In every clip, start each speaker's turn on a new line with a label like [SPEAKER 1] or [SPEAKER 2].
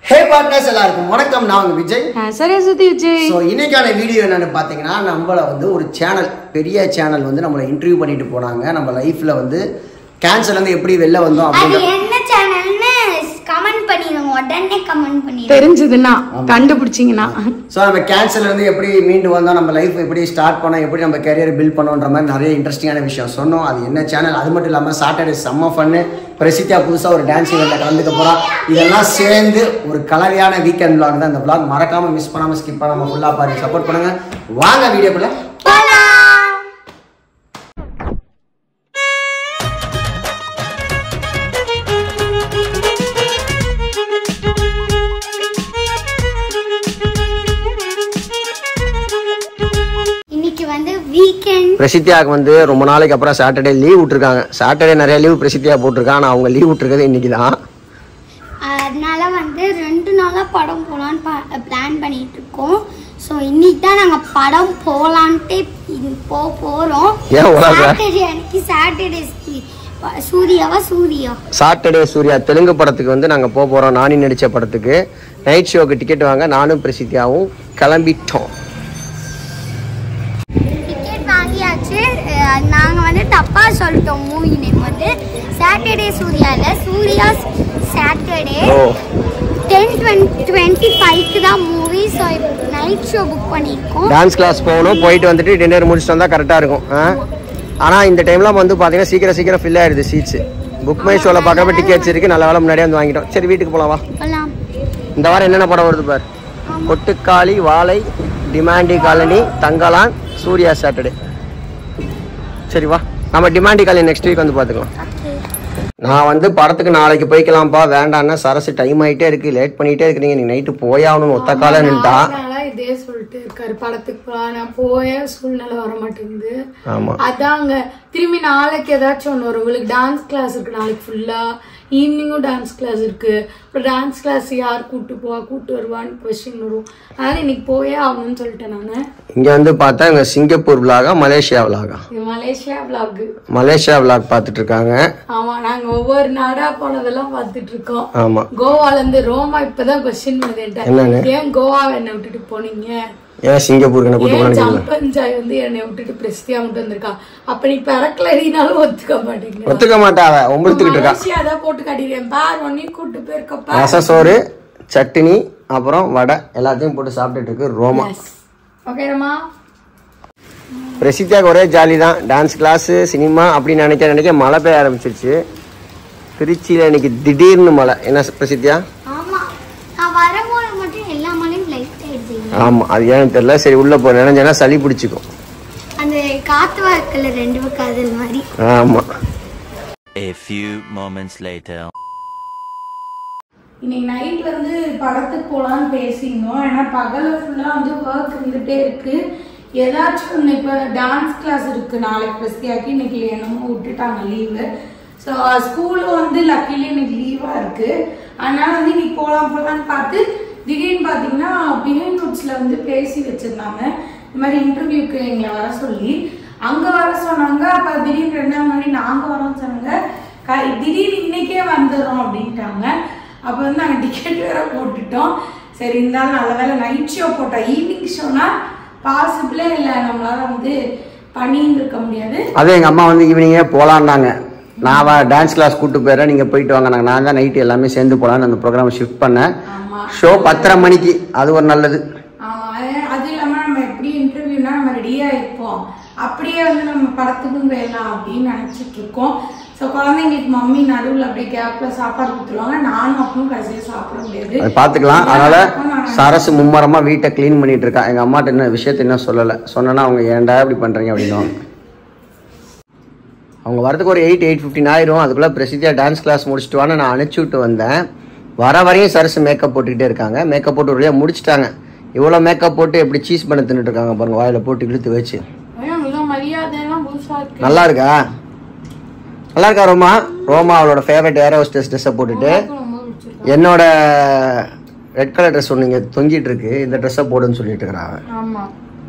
[SPEAKER 1] ஹே partners எல்லாருக்கும் வணக்கம் நான் உங்க விஜய்
[SPEAKER 2] சரஸ்வதி விஜய்
[SPEAKER 1] ஸோ இன்னைக்கான வீடியோ என்னன்னு பார்த்தீங்கன்னா நம்மள வந்து ஒரு சேனல் பெரிய சேனல் வந்து நம்மளை இன்டர்வியூ பண்ணிட்டு போனாங்க நம்ம லைஃப்ல வந்து கேன்சர்ல இருந்து எப்படி வெளில வந்தோம்
[SPEAKER 3] அது
[SPEAKER 1] அப்படின்ற
[SPEAKER 3] என்ன சேனல்னு கமெண்ட் பண்ணிடுங்க உடனே கமெண்ட் பண்ணிடுங்க
[SPEAKER 2] தெரிஞ்சதுன்னா கண்டுபிடிச்சிங்கன்னா
[SPEAKER 1] ஸோ நம்ம கேன்சர்ல இருந்து எப்படி மீண்டு வந்தோம் நம்ம லைஃப் எப்படி ஸ்டார்ட் பண்ணோம் எப்படி நம்ம கரியர் பில்ட் பண்ணோன்ற மாதிரி நிறைய இன்ட்ரெஸ்டிங்கான விஷயம் சொன்னோம் அது என்ன சேனல் அது மட்டும் இல்லாமல் சாட்டர்டே செம்ம ஃபன்னு பிரசித்தியா புதுசாக ஒரு டான்ஸ் இவெண்ட்டில் கலந்துக்க போகிறோம் இதெல்லாம் சேர்ந்து ஒரு கலவையான வீக்கெண்ட் vlog தான் இந்த vlog மறக்காம மிஸ் பண்ணாமல் ஸ்கிப் பண்ணாமல் ஃபுல்லாக பாருங்க சப்போர்ட் பண்ணுங்க வாங்க வீடியோக்குள்ள
[SPEAKER 3] இன்னைக்கு வந்து வீக்கெண்ட்
[SPEAKER 1] பிரசித்தியாவுக்கு வந்து ரொம்ப நாளைக்கு அப்புறம் சாட்டர்டே லீவ் விட்டுருக்காங்க சாட்டர்டே நிறைய லீவ் பிரசித்தியா போட்டிருக்காங்க ஆனால் அவங்க லீவ் விட்டுருக்கிறது இன்னைக்கு தான்
[SPEAKER 3] அதனால வந்து ரெண்டு நாளா படம் போகலான்னு பிளான் பண்ணிட்டு இருக்கோம் ஸோ இன்னைக்கு தான் நாங்கள் படம் போகலான்ட்டு இது போக போகிறோம்
[SPEAKER 1] ஏன் உலக
[SPEAKER 3] சாட்டர்டே அன்னைக்கு சாட்டர்டே சூர்யாவா சூர்யா
[SPEAKER 1] சாட்டர்டே சூர்யா தெலுங்கு படத்துக்கு வந்து நாங்கள் போக போகிறோம் நானி நடித்த படத்துக்கு நைட் ஷோக்கு டிக்கெட் வாங்க நானும் பிரசித்தியாவும் கிளம்பிட்டோம்
[SPEAKER 3] டிக்கெட் வாங்கியாச்சு நாங்கள் வந்து தப்பாக சொல்லிட்டோம் மூவி நேம் வந்து சாட்டர்டே சூர்யாவில் Surya Saturday
[SPEAKER 1] oh
[SPEAKER 3] ten twenty twenty ஃபைவ்க்கு தான் movie so night show book பண்ணியிருக்கோம்
[SPEAKER 1] டான்ஸ் கிளாஸ் போகணும் போயிட்டு வந்துட்டு டின்னர் முடிச்சுட்டு வந்தால் கரெக்டாக இருக்கும் ஆ ஆனால் இந்த டைம்லாம் வந்து பார்த்தீங்கன்னா சீக்கிரம் சீக்கிரம் ஃபில் ஆயிடுது சீட்ஸ் புக் மை ஷோவில் பார்க்குறப்ப டிக்கெட்ஸ் இருக்குது நல்ல வேலை முன்னாடியே வந்து வாங்கிட்டோம் சரி வீட்டுக்கு போகலாம் வா
[SPEAKER 3] போகலாம்
[SPEAKER 1] இந்த வாரம் என்னென்ன படம் வருது பார் Kottukkaali Vaazhai Demonte colony Thangalaan Surya Saturday சரி வா நம்ம டிமாண்டி காலனி நெக்ஸ்ட் வீக் வந்து பார்த்துக்கலாம் நான் வந்து படத்துக்கு நாளைக்கு போய்க்கலாம்ப்பா வேண்டாம்னா சரசு டைம் ஆயிட்டே இருக்கு லேட் பண்ணிட்டே இருக்கிறீங்க நீ நைட்டு போயாகணும்னு ஒத்த கால நின்ட்டா
[SPEAKER 2] நாளா இதே சொல்லிட்டு இருக்காரு படத்துக்கு போலாம் நான் போய சூழ்நிலை வர மாட்டேங்குது
[SPEAKER 1] ஆமா
[SPEAKER 2] அதாங்க திரும்பி நாளைக்கு ஏதாச்சும் ஒன்று வரும் உங்களுக்கு டான்ஸ் கிளாஸ் இருக்கு நாளைக்கு ஃபுல்லா ஈவினிங்கும் டான்ஸ் கிளாஸ் இருக்கு அப்புறம் டான்ஸ் கிளாஸ் யார் கூட்டு போவா கூட்டு வருவான்னு கொஸ்டின் வரும் அதனால இன்னைக்கு போயே ஆகணும்னு சொல்லிட்டேன் நானு
[SPEAKER 1] இங்க வந்து பார்த்தா இங்க சிங்கப்பூர் விலாகா மலேசியா விலாகா
[SPEAKER 2] இது மலேசியா vlog
[SPEAKER 1] மலேசியா விலாக் பார்த்துட்டு இருக்காங்க
[SPEAKER 2] ஆமா நாங்க ஒவ்வொரு நாடா போனதெல்லாம் பார்த்துட்டு இருக்கோம்
[SPEAKER 1] ஆமா
[SPEAKER 2] கோவால இருந்து ரோமா இப்பதான் கொஸ்டின் வருது
[SPEAKER 1] என்னன்னு?
[SPEAKER 2] என்கிட்ட ஏன் கோவாவை என்ன விட்டுட்டு போனீங்க
[SPEAKER 1] ஏன் சிங்கப்பூருக்கு என்ன கூட்டு
[SPEAKER 2] ஏன்
[SPEAKER 1] போனான்னு
[SPEAKER 2] ஜம்பஞ்சாய் வந்து என்னை விட்டுட்டு பிரஸ்தியா மட்டும் வந்திருக்கா அப்ப நீ பிறக்கலனாலும் ஒத்துக்க மாட்டீங்க
[SPEAKER 1] ஒத்துக்க மாட்டாவ ஒம்பளுத்துக்கிட்டு இருக்கா
[SPEAKER 2] மலேசியா தான் போட்டு காட்டிடுறேன் பார் ஒன்னையும் கூட்டு போயிருக்கப்பா
[SPEAKER 1] ரசசோறு சட்னி அப்புறம் வடை எல்லாத்தையும் போட்டு சாப்பிட்டுட்டு இருக்கு ரோமா
[SPEAKER 2] ஓகேமா
[SPEAKER 1] பிரசித்தியாக்கு ஒரே ஜாலி தான் டான்ஸ் கிளாஸ் சினிமா அப்படின்னு நினைக்க நினைக்க மழை பெய்ய ஆரம்பிச்சிருச்சு திருச்சியில் இன்னைக்கு திடீர்னு மழை என்ன பிரசித்தியா
[SPEAKER 3] ஆமா நான் வரும்போது மட்டும் எல்லா மலையும் லைட் ஆயிடுது
[SPEAKER 1] ஆமாம் அது ஏன்னு தெரியல சரி உள்ளே போ நினைஞ்சேன்னா சளி பிடிச்சிக்கும்
[SPEAKER 3] அந்த காத்து வாக்கல ரெண்டு பக்கம் அதில் மாதிரி
[SPEAKER 1] ஆமாம்
[SPEAKER 4] A few moments later.
[SPEAKER 2] இன்னைக்கு நைட்ல இருந்து படத்துக்கு போலான்னு பேசியிருந்தோம் ஏன்னா பகல்ல ஃபுல்லா வந்து ஒர்க் இருந்துட்டே இருக்கு ஏதாச்சும் ஒன்று இப்போ டான்ஸ் கிளாஸ் இருக்கு நாளைக்கு பிரஸ்தியாக்கி இன்னைக்கு என்னமோ விட்டுட்டாங்க லீவு ஸோ ஸ்கூலும் வந்து லக்கிலி இன்னைக்கு லீவா இருக்கு அதனால வந்து இன்னைக்கு போலாம் போலான்னு பார்த்து திடீர்னு பார்த்தீங்கன்னா பிஹைண்ட் ரூட்ஸ்ல வந்து பேசி வச்சிருந்தாங்க இந்த மாதிரி இன்டர்வியூக்கு எங்களை வர சொல்லி அங்க வர சொன்னாங்க அப்ப திடீர்னு ரெண்டு நாள் முன்னாடி நாங்க வரோம்னு சொன்னாங்க க- திடீர்னு இன்னைக்கே வந்துடுறோம் அப்படின்ட்டாங்க அப்போ வந்து நாங்கள் டிக்கெட் வேற போட்டுட்டோம் சரி இருந்தாலும் நல்ல வேலை நைட் ஷோ போட்டோம் ஈவினிங் ஷோனா பாசிபிளே இல்லை நம்மளால வந்து பண்ணியிருந்திருக்க முடியாது
[SPEAKER 1] அது எங்கள் அம்மா வந்து ஈவினிங்கே போகலான்னாங்க நான் வா டான்ஸ் கிளாஸ் கூட்டு போயிடுறேன் நீங்கள் போயிட்டு வாங்க நாங்கள் நான் தான் நைட்டு எல்லாமே சேர்ந்து போகலான்னு அந்த ப்ரோக்ராம் ஷிஃப்ட் பண்ணேன்
[SPEAKER 2] ஆமா
[SPEAKER 1] ஷோ பத்தரை மணிக்கு அது ஒரு நல்லது
[SPEAKER 2] ஆமா அது- அது இல்லாம நம்ம எப்படி இன்டர்வியூனா நம்ம ரெடியா இருப்போம் அப்படியே வந்து நம்ம படத்துக்கும் போயிடலாம் அப்படின்னு நினைச்சிட்டு இருக்கோம் ஸோ குழந்தைங்களுக்கு மம்மி நடுவில் அப்படியே கேப்ல சாப்பாடு கொடுத்துருவாங்க நானும் அப்பவும் கடைசியாக சாப்பிட முடியாது
[SPEAKER 1] அது பார்த்துக்கலாம் அதனால
[SPEAKER 2] அப்போ நான்
[SPEAKER 1] சரசு மும்மரமா வீட்டை க்ளீன் பண்ணிட்டு இருக்கா எங்க அம்மாட்ட என்ன விஷயத்த இன்னும் சொல்லலை சொன்னேன்னா அவங்க ஏன்டா இப்படி பண்றீங்க அப்படின்னு அவங்க வரதுக்கு ஒரு எயிட் எயிட் ஃபிஃப்டின் ஆயிரும் அதுக்குள்ள பிரசித்தியா டான்ஸ் கிளாஸ் முடிச்சுட்டு வான்னு நான் அனுப்பிச்சி விட்டு வந்தேன் வர வரையும் சரசு மேக்கப் போட்டுக்கிட்டே இருக்காங்க மேக்கப் போட்டு ஒரு வழியாக முடிச்சிட்டாங்க இவ்வளோ மேக்கப் போட்டு எப்படி சீஸ் பண்ண தின்னுட்டு இருக்காங்க பாருங்க வாயில போட்டு இழுத்து வச்சு
[SPEAKER 2] ஐயோ மரியாதைலாம் புதுசா இருக்கு
[SPEAKER 1] நல்லா இருக்கா நல்லா இருக்கா ரோமா ரோமா அவளோட ஃபேவரட் ஏர் ஹோஸ்டஸ் ட்ரெஸ்ஸை போட்டுட்டு
[SPEAKER 2] ரொம்ப பிடிச்சிருக்கு
[SPEAKER 1] என்னோட ரெட் கலர் ட்ரெஸ் ஒன்று இங்கே தொங்கிட்டு இருக்கு இந்த ட்ரெஸ்ஸை போடுன்னு சொல்லிட்டு இருக்கிறான் அவன்
[SPEAKER 2] ஆமா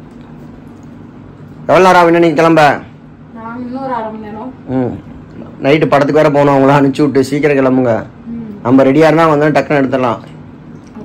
[SPEAKER 1] எவ்வளோ நேரம் ஆகும் இன்னும் நீங்க கிளம்ப
[SPEAKER 2] நான் இன்னும் ஒரு அரை மணி நேரம்
[SPEAKER 1] ம் நைட்டு படத்துக்கு வேற போகணும் அவங்கள அனுப்பிச்சி விட்டு சீக்கிரம் கிளம்புங்க நம்ம ரெடியாக இருந்தால் வந்து டக்குன்னு எடுத்துடலாம்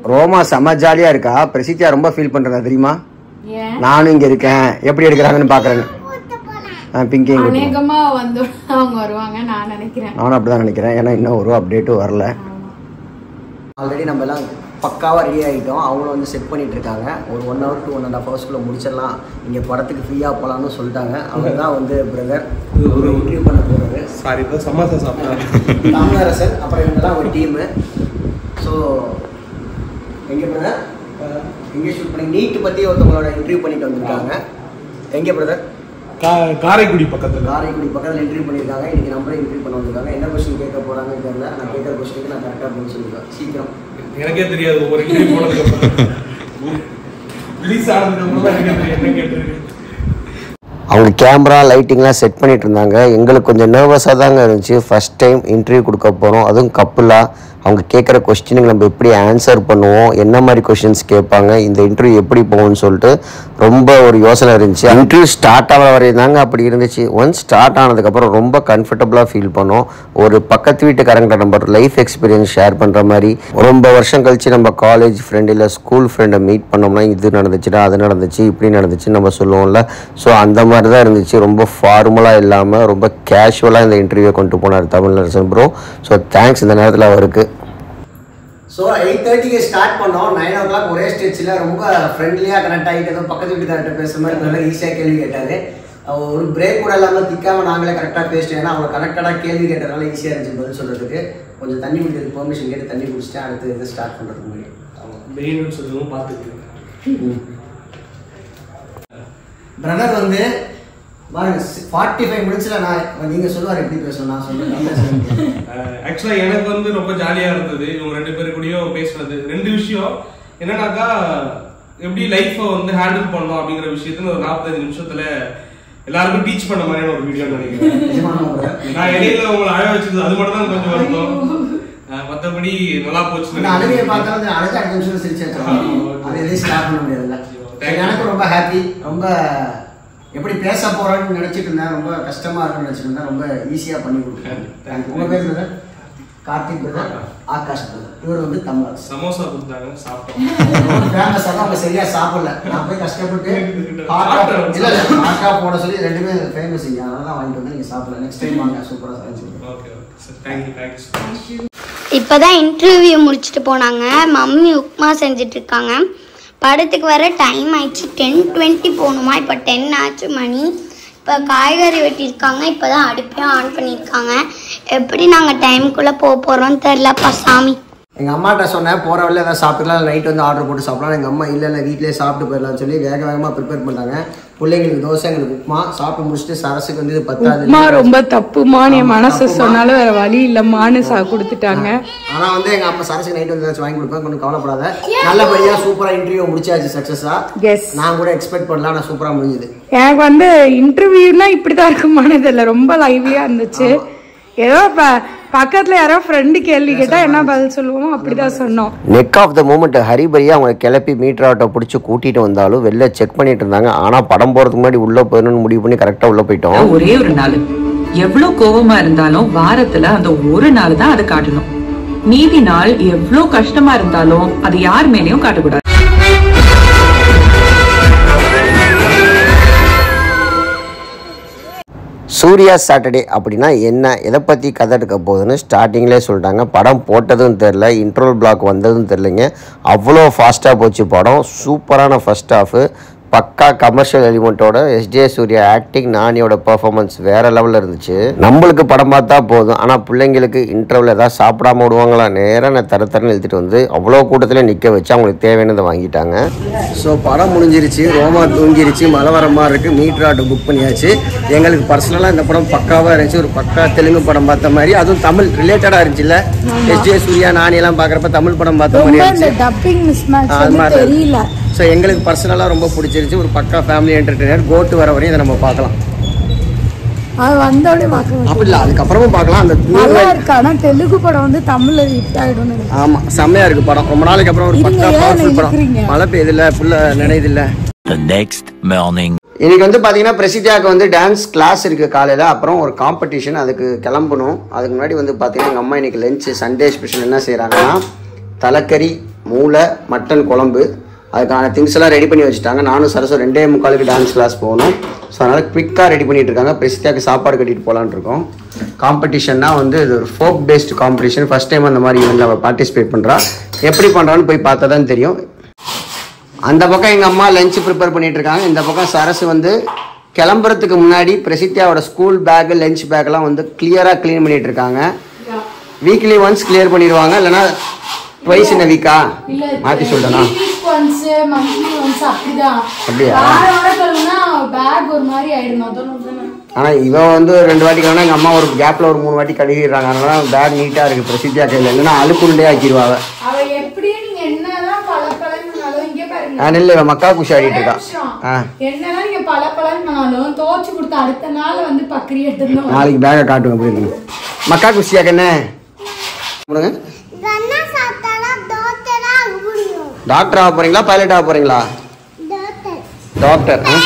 [SPEAKER 1] ரோமா செம ஜாலியா இருக்கா பிரசித்தியா ரொம்ப ஃபீல் பண்றதா தெரியுமா
[SPEAKER 2] ஏன்
[SPEAKER 1] நானும் இங்க இருக்கேன் எப்படி எடுக்கிறாங்கன்னு பாக்குறேன்னு பிங்கிங்
[SPEAKER 2] அநேகமா வந்து அவங்க வருவாங்க நான் நினைக்கிறேன்
[SPEAKER 1] நானும் அப்படிதான் நினைக்கிறேன் ஏன்னா இன்னும் ஒரு அப்டேட்டும் வரல ஆல்ரெடி நம்ம எல்லாம் பக்காவாக ரெடி ஆகிட்டோம் அவங்களும் வந்து செட் பண்ணிட்டு இருக்காங்க ஒரு one hour two one and half ஹவர்ஸ்க்குள்ளே முடிச்சிடலாம் இங்கே படத்துக்கு ஃப்ரீயாக போகலான்னு சொல்லிட்டாங்க அவங்க தான் வந்து பிரதர் ஒரு இன்டர்வியூ பண்ண போகிறது
[SPEAKER 5] சாரி இப்போ சமோசா சாப்பிட்டேன்
[SPEAKER 1] தமிழரசன் அப்புறம் இவங்கெல்லாம் ஒரு டீமு ஸோ எங்கே பிரதர் எங்கே ஷூட் பண்ணி நீட் பற்றி ஒருத்தவங்களோட இன்டர்வியூ பண்ணிட்டு வந்திருக்காங்க எங்கே பிரதர்
[SPEAKER 5] கா காரைக்குடி பக்கத்தில்
[SPEAKER 1] காரைக்குடி பக்கத்தில் இன்டர்வியூ பண்ணியிருக்காங்க இன்னைக்கு நம்மளே இன்டர்வியூ பண்ண வந்திருக்காங்க என்ன கொஸ்டின் கேட்க போகிறாங்கன்னு தெரியல நான் கேட்குற கொஸ்டினுக்கு நான் கரெக்டாக அப்படின்னு சொல்லியிருக்கேன் சீக்கிரம்
[SPEAKER 5] எனக்கே தெரியாது ஒவ்வொரு கிளி போனதுக்கு அப்புறம் ரிலீஸ் ஆனதுக்கு அப்புறம் தான் எனக்கே தெரியும் என்ன கேட்டிருக்கு
[SPEAKER 1] அவங்க கேமரா லைட்டிங்லாம் செட் பண்ணிட்டு இருந்தாங்க எங்களுக்கு கொஞ்சம் நர்வஸாக தாங்க இருந்துச்சு ஃபர்ஸ்ட் டைம் இன்டர்வியூ கொடுக்க போகிறோம் அதுவும் கப்புலாக அவங்க கேட்குற கொஸ்டினுக்கு நம்ம எப்படி ஆன்சர் பண்ணுவோம் என்ன மாதிரி கொஸ்டின்ஸ் கேட்பாங்க இந்த இன்டர்வியூ எப்படி போகும்னு சொல்லிட்டு ரொம்ப ஒரு யோசனை இருந்துச்சு இன்டர்வியூ ஸ்டார்ட் ஆகிற வரையும் தாங்க அப்படி இருந்துச்சு ஒன்ஸ் ஸ்டார்ட் ஆனதுக்கப்புறம் ரொம்ப கம்ஃபர்டபுளாக ஃபீல் பண்ணோம் ஒரு பக்கத்து வீட்டுக்காரங்கிட்ட நம்ம லைஃப் எக்ஸ்பீரியன்ஸ் ஷேர் பண்ணுற மாதிரி ரொம்ப வருஷம் கழிச்சு நம்ம காலேஜ் ஃப்ரெண்ட் இல்லை ஸ்கூல் ஃப்ரெண்டை மீட் பண்ணோம்னா இது நடந்துச்சுடா அது நடந்துச்சு இப்படி நடந்துச்சுன்னு நம்ம சொல்லுவோம்ல ஸோ அந்த மாதிரி தான் இருந்துச்சு ரொம்ப ஃபார்மலாக இல்லாமல் ரொம்ப கேஷுவலாக இந்த இன்டர்வியூ கொண்டு போனார் தமிழரசன் ப்ரோ ஸோ தேங்க்ஸ் இந்த நேரத்தில் அவருக்கு ஸோ எயிட் தேர்ட்டிக்கு ஸ்டார்ட் பண்ணோம் நைன் ஓ கிளாக் ஒரே ஸ்டேஜில் ரொம்ப ஃப்ரெண்ட்லியாக கனெக்ட் ஆகிட்டு ஏதோ பக்கத்து வீட்டுக்கார்ட்ட பேசுகிற மாதிரி நல்லா ஈஸியாக கேள்வி கேட்டார் ஒரு பிரேக் கூட இல்லாமல் திக்காமல் நாங்களே கரெக்டாக பேசிட்டோம் ஏன்னா அவங்க கனெக்டடாக கேள்வி கேட்டதுனால ஈஸியாக இருந்துச்சு பதில் சொல்கிறதுக்கு கொஞ்சம் தண்ணி குடிக்கிறதுக்கு பெர்மிஷன் கேட்டு தண்ணி குடிச்சிட்டேன் அடுத்து இது ஸ்டார்ட் பண்ணுறதுக்கு முன்னாடி
[SPEAKER 5] மெயின் சொல்லுவோம் பார்த்துக்கோங்க
[SPEAKER 1] பிரதர் வந்து பாருங்க ஃபார்ட்டி ஃபைவ் மினிட்ஸில் நான் நீங்கள் சொல்லுவார் எப்படி பேசணும் நான் சொல்லுவேன்
[SPEAKER 5] ஆக்சுவலா எனக்கு வந்து ரொம்ப ஜாலியா இருந்தது இவங்க ரெண்டு பேரு கூடயும் பேசுனது ரெண்டு விஷயம் என்னன்னாக்கா எப்படி லைஃப்பை வந்து ஹேண்டில் பண்ணணும் அப்படிங்கிற விஷயத்துல ஒரு நாற்பத்தஞ்சு நிமிஷத்துல எல்லாருக்கும் டீச் பண்ண மாதிரியான ஒரு வீடியோ நினைக்கிறேன்
[SPEAKER 1] நிஜமான brother.
[SPEAKER 5] நான் இடையில உங்களை அழ வச்சது அது மட்டும் தான் கொஞ்சம் வருத்தம் அஹ் மத்தபடி நல்லா போச்சு
[SPEAKER 1] இந்த அழுகையை பார்த்தா வந்து அழுக அடுத்த நிமிஷம் சிரிச்சு அது எதையும் ஸ்டார்ட் பண்ண முடியாதுல்ல
[SPEAKER 5] Thank you.
[SPEAKER 1] எனக்கு ரொம்ப ஹாப்பி ரொம்ப எப்படி பேச போறேன்னு நினைச்சிட்டு இருந்தேன் ரொம்ப கஷ்டமா இருக்குன்னு நினைச்சிட்டு இருந்தேன் ரொம்ப ஈஸியா பண்ணி கொடுத்தேன்
[SPEAKER 5] Thank you.
[SPEAKER 1] உங்க பேர் brother Karthik brother Akash brother இவர் வந்து தமிழ்
[SPEAKER 5] சமோசா கொடுத்தாங்க சாப்பிட்டோம்
[SPEAKER 1] ஃபேமஸ் ஆக அவங்க சரியா சாப்பிடல நான் போய் கஷ்டப்பட்டு ஹாட்டா இல்ல இல்ல ஹாட்டா போட சொல்லி ரெண்டுமே ஃபேமஸ் இங்க அதனால தான் வாங்கிட்டு வந்து நீங்க சாப்பிடல நெக்ஸ்ட் டைம் வாங்க சூப்பரா சாப்பிடுங்க
[SPEAKER 5] okay okay sir thank you thank you so much
[SPEAKER 3] இப்போதான் இன்டர்வியூ முடிச்சுட்டு போனாங்க மம்மி உப்புமா செஞ்சுட்டு இருக்காங்க படத்துக்கு வர டைம் ஆயிடுச்சு டென் டுவெண்ட்டி போகணுமா இப்போ டென் ஆச்சு மணி இப்போ காய்கறி வெட்டியிருக்காங்க இப்போ தான் அடுப்பையும் ஆன் பண்ணியிருக்காங்க எப்படி நாங்கள் டைமுக்குள்ளே போக போகிறோம்னு தெரிலப்பா சாமி
[SPEAKER 1] எங்க அம்மாட்ட சொன்னேன் போற வழியில ஏதாவது சாப்பிட்டுக்கலாம் நைட் வந்து ஆர்டர் போட்டு சாப்பிடலாம் எங்க அம்மா இல்ல இல்ல வீட்லயே சாப்பிட்டு போயிடலாம்னு சொல்லி வேக வேகமா ப்ரிப்பேர் பண்ணாங்க பிள்ளைங்களுக்கு தோசை எங்களுக்கு உப்புமா சாப்பிட்டு முடிச்சுட்டு சரசுக்கு வந்து இது பத்தாது
[SPEAKER 2] உப்புமா ரொம்ப தப்புமான்னு என்
[SPEAKER 1] ஆமா,
[SPEAKER 2] மனசு
[SPEAKER 1] தப்புமா.
[SPEAKER 2] சொன்னாலும் வேற வழி இல்லம்மான்னு சா கொடுத்துட்டாங்க
[SPEAKER 1] ஆனா வந்து எங்க அம்மா சரசுக்கு நைட் வந்து ஏதாச்சும் வாங்கி கொடுப்பேன் கொஞ்சம் கவலைப்படாத நல்லபடியா சூப்பரா இன்டர்வியூ முடிச்சாச்சு சக்சஸா
[SPEAKER 2] எஸ்
[SPEAKER 1] நான் கூட எக்ஸ்பெக்ட் பண்ணலாம் ஆனா சூப்பரா முடிஞ்சது
[SPEAKER 2] எனக்கு வந்து இன்டர்வியூனா இப்படிதான் இருக்குமானு தெரியல ரொம்ப லைவ்லியா இருந்துச்சு ஏதோ இப்ப பக்கத்துல யாரோ ஃப்ரெண்டு கேள்வி கேட்டா என்ன பதில் சொல்லுவோமோ அப்படிதான் சொன்னோம்
[SPEAKER 1] neck of the moment Haripriya அவங்க கிளப்பி மீட்டர் ஆட்டோ பிடிச்சி கூட்டிட்டு வந்தாலும் வெளில செக் பண்ணிட்டு இருந்தாங்க ஆனா படம் போறதுக்கு முன்னாடி உள்ள போயிடணும்னு முடிவு பண்ணி கரெக்டா உள்ள போயிட்டோம்
[SPEAKER 6] ஒரே ஒரு நாள் எவ்வளவு கோவமா இருந்தாலும் வாரத்துல அந்த ஒரு நாள் தான் அதை காட்டணும் மீதி நாள் எவ்வளவு கஷ்டமா இருந்தாலும் அது யார் மேலயும் காட்டக்கூடாது
[SPEAKER 1] சூர்யா சாட்டர்டே அப்படின்னா என்ன எதை பற்றி கதை எடுக்க போகுதுன்னு ஸ்டார்டிங்லேயே சொல்லிட்டாங்க படம் போட்டதும் தெரில இன்ட்ரோல் பிளாக் வந்ததும் தெரிலங்க அவ்வளோ ஃபாஸ்ட்டாக போச்சு படம் சூப்பரான ஃபர்ஸ்ட் ஹாஃபு பக்கா கமர்ஷியல் எலிமெண்ட்டோட எஸ்ஜே சூர்யா ஆக்டிங் நானியோட பெர்ஃபார்மன்ஸ் வேற லெவலில் இருந்துச்சு நம்மளுக்கு படம் பார்த்தா போதும் ஆனால் பிள்ளைங்களுக்கு இன்டர்வல் ஏதாவது சாப்பிடாம விடுவாங்களா நேராக நான் தர தரன்னு எழுதிட்டு வந்து அவ்வளோ கூட்டத்தில் நிற்க வச்சு அவங்களுக்கு தேவையானதை வாங்கிட்டாங்க ஸோ படம் முடிஞ்சிருச்சு ரோமா தூங்கிருச்சு மழை வர மாதிரி இருக்கு மீட்டர் ஆட்டோ புக் பண்ணியாச்சு எங்களுக்கு பர்சனலாக இந்த படம் பக்காவாக இருந்துச்சு ஒரு பக்கா தெலுங்கு படம் பார்த்த மாதிரி அதுவும் தமிழ் ரிலேட்டடாக இருந்துச்சுல்ல எஸ்ஜே சூர்யா நானி எல்லாம் பார்க்குறப்ப தமிழ் படம் பார்த்த மாதிரி
[SPEAKER 2] ரொம்ப இந்த
[SPEAKER 1] இருந்துச்சு
[SPEAKER 2] டப்பிங் மிஸ் மேட்ச்
[SPEAKER 1] அது
[SPEAKER 2] வந்து
[SPEAKER 1] மாதிரி
[SPEAKER 2] தெரியல
[SPEAKER 1] ஸோ எங்களுக்கு பர்சனலாக ரொம்ப பிடிச்சிருச்சு ஒரு பக்கா ஃபேமிலி என்டர்டெய்னர் கோட்டு வர வரையும் இதை நம்ம பார்க்கலாம்
[SPEAKER 2] அது வந்தோடனே பார்க்கலாம்
[SPEAKER 1] அப்படி இல்லை அதுக்கப்புறமும் பார்க்கலாம் அந்த
[SPEAKER 2] நல்லா இருக்கு ஆனா தெலுங்கு படம் வந்து தமிழ்ல ஹிட் ஆயிடும் நினைக்கிறேன்
[SPEAKER 1] ஆமா செம்மையா இருக்கு படம் ரொம்ப நாளைக்கு அப்புறம் ஒரு
[SPEAKER 2] இருங்க,
[SPEAKER 1] பக்கா
[SPEAKER 2] ஏன்
[SPEAKER 1] பவர்ஃபுல் படம்
[SPEAKER 2] இழுக்கிறீங்க?
[SPEAKER 1] மழை பெய்யுதுல்ல ஃபுல்லா நினையுதுல்ல
[SPEAKER 4] The next morning.
[SPEAKER 1] இன்னைக்கு வந்து பாத்தீங்கன்னா பிரசித்தியாவுக்கு வந்து டான்ஸ் கிளாஸ் இருக்கு காலையில அப்புறம் ஒரு காம்படிஷன் அதுக்கு கிளம்பணும் அதுக்கு முன்னாடி வந்து பாத்தீங்கன்னா எங்க அம்மா இன்னைக்கு லஞ்ச் சண்டே ஸ்பெஷல் என்ன செய்றாங்கன்னா தலைக்கறி மூளை மட்டன் குழம்பு அதுக்கான திங்ஸ் எல்லாம் ரெடி பண்ணி வச்சுட்டாங்க நானும் சரஸ்வரம் ரெண்டே முக்காலுக்கு டான்ஸ் கிளாஸ் போகணும் ஸோ அதனால் குவிக்காக ரெடி பண்ணிட்டு இருக்காங்க பிரசித்தியாக்கு சாப்பாடு கட்டிட்டு போகலான்னு இருக்கோம் காம்படிஷன்னா வந்து இது ஒரு folk based competition first time அந்த மாதிரி ஈவெண்ட்டில் அவள் பார்ட்டிசிபேட் பண்ணுறா எப்படி பண்ணுறான்னு போய் பார்த்தா தான் தெரியும் அந்த பக்கம் எங்கள் அம்மா லஞ்ச் ப்ரிப்பேர் பண்ணிட்டு இருக்காங்க இந்த பக்கம் சரசு வந்து கிளம்புறதுக்கு முன்னாடி பிரசித்தியாவோட ஸ்கூல் பேக் லஞ்ச் பேக்லாம் வந்து கிளியராக க்ளீன் பண்ணிட்டு இருக்காங்க வீக்லி ஒன்ஸ் கிளியர் பண்ணிடுவாங்க இல்லைன்னா ட்வைஸ் in a வீக்கா
[SPEAKER 2] இல்ல
[SPEAKER 1] மாற்றி சொல்லிட்டேனா
[SPEAKER 2] ஒன்ஸ் மந்த்லி ஒன்ஸ் அப்படிதான்
[SPEAKER 1] அப்படியா?
[SPEAKER 2] வார வாரம் கழுவுனா பேக் ஒரு மாதிரி ஆயிடும் நொத நொதன்னு.
[SPEAKER 1] ஆனால் இவன் வந்து ரெண்டு வாட்டி கழுவினா எங்கள் அம்மா ஒரு கேப்பில் ஒரு மூணு வாட்டி கழுவிடுறாங்க அதனால பேக் நீட்டாக இருக்குது பிரசித்தியா கையில் இல்லைன்னா அழுக்குண்டே ஆக்கிடுவாங்க
[SPEAKER 2] அவ எப்படியும் நீங்க என்னதான் பளபளன்னாலும் இங்க பாருங்க
[SPEAKER 1] நான் இல்லை இவன் மக்கா குஷி ஆடிட்டு
[SPEAKER 2] ஒரே
[SPEAKER 1] இருக்கான்
[SPEAKER 2] நிமிஷம்.
[SPEAKER 1] ஆ
[SPEAKER 2] என்னதான் நீங்க பளபளன்னாலும் துவச்சு கொடுத்த அடுத்த நாள் வந்து பக்கரி எடுத்துருந்தோம்
[SPEAKER 1] நாளைக்கு பேக்கை காட்டுவேன் எப்படி இருக்குன்னு மக்கா குஷியாக்கு என்ன கொடுங்க
[SPEAKER 3] கண்ணா சாப்பிட்டாலும் தோத்தலாம் ஆக முடியும்
[SPEAKER 1] டாக்டர் ஆக போறீங்களா பைலட் ஆக போறீங்களா
[SPEAKER 3] டாக்டர்
[SPEAKER 1] டாக்டர் ஆ?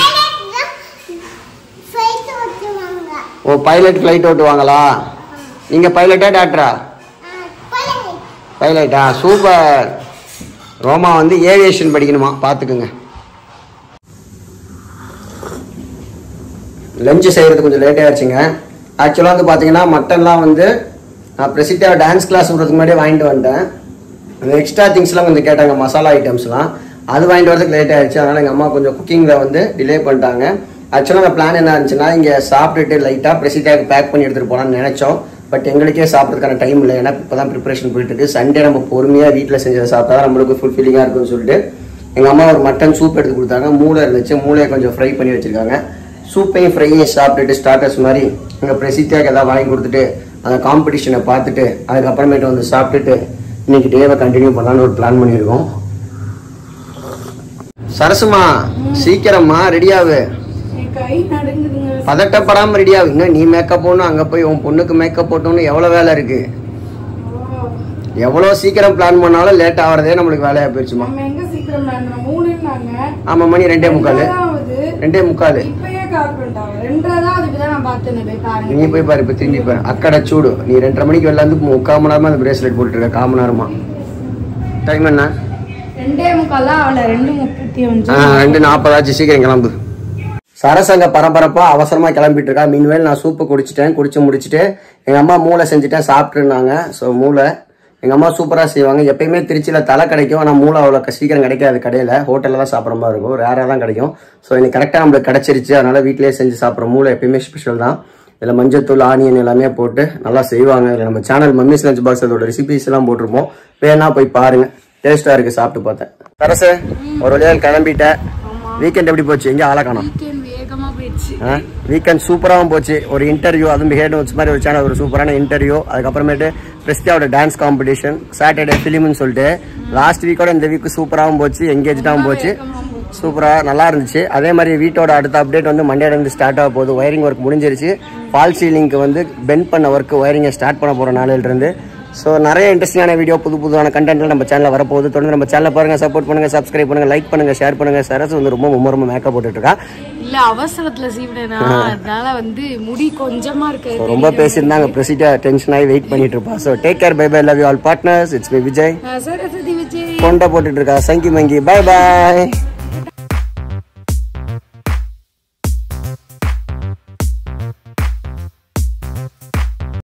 [SPEAKER 3] ஃபைட் ஓட்டுவாங்க
[SPEAKER 1] ஓ பைலட் ஃப்ளைட் ஓட்டுவாங்களா நீங்க பைலட்டா டாக்டரா பைலட்டா சூப்பர் ரோமா வந்து ஏவியேஷன் படிக்கணுமா பார்த்துக்குங்க லஞ்சு செய்கிறது கொஞ்சம் லேட் ஆயிடுச்சுங்க ஆக்சுவலாக வந்து பார்த்தீங்கன்னா மட்டன்லாம் வந்து நான் ப்ரெசிட்டாக டான்ஸ் கிளாஸ் விடுறதுக்கு முன்னாடியே வாங்கிட்டு வந்துட்டேன் அந்த எக்ஸ்ட்ரா திங்ஸ்லாம் கொஞ்சம் கேட்டாங்க மசாலா ஐட்டம்ஸ்லாம் அது வாங்கிட்டு வரதுக்கு லேட் ஆயிடுச்சு அதனால் எங்கள் அம்மா கொஞ்சம் குக்கிங்கில் வந்து டிலே பண்ணிட்டாங்க ஆக்சுவலாக அந்த பிளான் என்ன இருந்துச்சுன்னா இங்கே சாப்பிட்டுட்டு லைட்டாக ப்ரெசிட்டாக்கு பேக் பண்ணி எடுத்துகிட்டு போகலான்னு நினச்சோம் பட் எங்களுக்கே சாப்பிட்றதுக்கான டைம் இல்லை ஏன்னா இப்போ தான் ப்ரிப்பரேஷன் போயிட்டு இருக்கு சண்டே நம்ம பொறுமையாக வீட்டில் செஞ்சதை சாப்பிட்டா தான் நம்மளுக்கு ஃபுல்ஃபில்லிங்காக இருக்கும்னு சொல்லிட்டு எங்கள் அம்மா ஒரு மட்டன் சூப் எடுத்து கொடுத்தாங்க மூளை இருந்துச்சு மூளையை கொஞ்சம் ஃப்ரை பண்ணி வச்சிருக்காங்க சூப்பையும் ஃப்ரையும் சாப்பிட்டுட்டு ஸ்டார்டர்ஸ் மாதிரி எங்கள் பிரசித்தியாக்கு எதாவது வாங்கி கொடுத்துட்டு அந்த காம்படிஷனை பார்த்துட்டு அதுக்கப்புறமேட்டு வந்து சாப்பிட்டுட்டு இன்னைக்கு டேவை கண்டினியூ பண்ணலான்னு ஒரு பிளான் பண்ணியிருக்கோம் சரசுமா சீக்கிரமா ரெடியாவு
[SPEAKER 2] என் கை நடுங்குதுங்க
[SPEAKER 1] பதட்டப்படாம ரெடியாவு இன்னும் நீ மேக்கப் போடணும் அங்க போய் உன் பொண்ணுக்கு மேக்கப் போட்டோன்னு எவ்வளவு வேலை இருக்கு எவ்வளவு சீக்கிரம் பிளான் பண்ணாலும் லேட் ஆகிறதே நம்மளுக்கு வேலையா போயிடுச்சுமா
[SPEAKER 2] நம்ம எங்க சீக்கிரம் விளையாடுறோம் மூணுன்னாங்க
[SPEAKER 1] ஆமா மணி ரெண்டே முக்கால்
[SPEAKER 2] ரெண்டாவது
[SPEAKER 1] ரெண்டே முக்கால்
[SPEAKER 2] இப்பயே கால் பண்ணிட்டாங்க ரெண்டாவது இப்பதான் நான் பார்த்தேன் போய் பாருங்க
[SPEAKER 1] நீ போய் பாரு இப்ப திரும்பி பாரு அக்கடை சூடு நீ ரெண்டரை மணிக்கு வெளில வந்து முக்கால் மணி நேரமா அந்த பிரேஸ்லெட் போட்டுட்டு இருக்க கால் மணி நேரமா டைம் என்ன
[SPEAKER 2] ரெண்டே முக்காலா அவளை ரெண்டு முப்பத்தி அஞ்சு
[SPEAKER 1] ஆ, ரெண்டு நாற்பதாச்சு சீக்கிரம் கிளம்பு சரசங்க பரபரப்பா அவசரமா கிளம்பிட்டு இருக்கா மீன்வேல் நான் சூப்பு குடிச்சிட்டேன் குடிச்சு முடிச்சுட்டு எங்க அம்மா மூளை செஞ்சுட்டேன் சாப்பிட்டுருந்தாங்க ஸோ மூளை எங்க அம்மா சூப்பரா செய்வாங்க எப்பயுமே திருச்சியில தலை கிடைக்கும் ஆனா மூளை அவ்வளோ சீக்கிரம் கிடைக்காது கடையில ஹோட்டல்ல தான் சாப்பிட்ற மாதிரி இருக்கும் ரேரா தான் கிடைக்கும் ஸோ இன்னைக்கு கரெக்டாக நம்மளுக்கு கிடைச்சிருச்சு அதனால வீட்டிலேயே செஞ்சு சாப்பிட்ற மூளை எப்பயுமே ஸ்பெஷல் தான் இதில் மஞ்சத்தூள் ஆனியன் எல்லாமே போட்டு நல்லா செய்வாங்க இதில் நம்ம சேனல் மம்மிஸ் லஞ்ச் பாக்ஸ் அதோட ரெசிபிஸ் எல்லாம் போட்டிருப்போம் வேணா போய் பாருங்க டேஸ்டா இருக்கு சாப்பிட்டு பார்த்தேன் சரசு ஒரு வழியாக கிளம்பிட்டேன் வீக்கெண்ட் எப்படி போச்சு எங்கே ஆளை காணோம்
[SPEAKER 2] வேகமா போயிடுச்சு
[SPEAKER 1] வீக்கெண்ட் சூப்பராகவும் போச்சு ஒரு இன்டர்வியூ அதுவும் ஹேட் நோட்ஸ் மாதிரி ஒரு சேனல் ஒரு சூப்பரான இன்டர்வியூ அதுக்கப்புறமேட்டு பிரிஸ்டியாவோட டான்ஸ் காம்படிஷன் சாட்டர்டே ஃபிலிம்னு சொல்லிட்டு லாஸ்ட் வீக்கோட இந்த வீக் சூப்பராகவும் போச்சு எங்கேஜாகவும் போச்சு சூப்பராக நல்லா இருந்துச்சு அதே மாதிரி வீட்டோட அடுத்த அப்டேட் வந்து மண்டேல இருந்து ஸ்டார்ட் ஆக போகுது ஒயரிங் ஒர்க் முடிஞ்சிருச்சு ஃபால் சீலிங்க்கு வந்து பெண்ட் பண்ண ஒர்க் ஒயரிங்கை ஸ்டார்ட் பண்ண போகிற நாளிலிருந்து ஸோ நிறைய இன்ட்ரெஸ்டிங்கான வீடியோ புது புதுவான கண்டென்ட்ல நம்ம சேனலில் வரப்போகுது தொடர்ந்து நம்ம சேனலை பாருங்க சப்போர்ட் பண்ணுங்க சப்ஸ்கிரைப் பண்ணுங்க லைக் பண்ணுங்க ஷேர் பண்ணுங்க சரஸ் வந்து ரொம்ப ரொம்ப ரொம்ப மேக்கப் போட்டுட்டு இருக்கா
[SPEAKER 2] இல்ல அவசரத்துல சீவிடனா அதனால வந்து முடி கொஞ்சமா இருக்கு
[SPEAKER 1] So, ரொம்ப பேசியிருந்தாங்க ப்ரெசிடா டென்ஷன் ஆகி வெயிட் பண்ணிட்டு இருப்பா so take care bye bye love you all partners it's bye Vijay
[SPEAKER 2] Saraswathi Vijay
[SPEAKER 1] கொண்டை போட்டுட்டு இருக்கா சங்கி மங்கி பை பாய்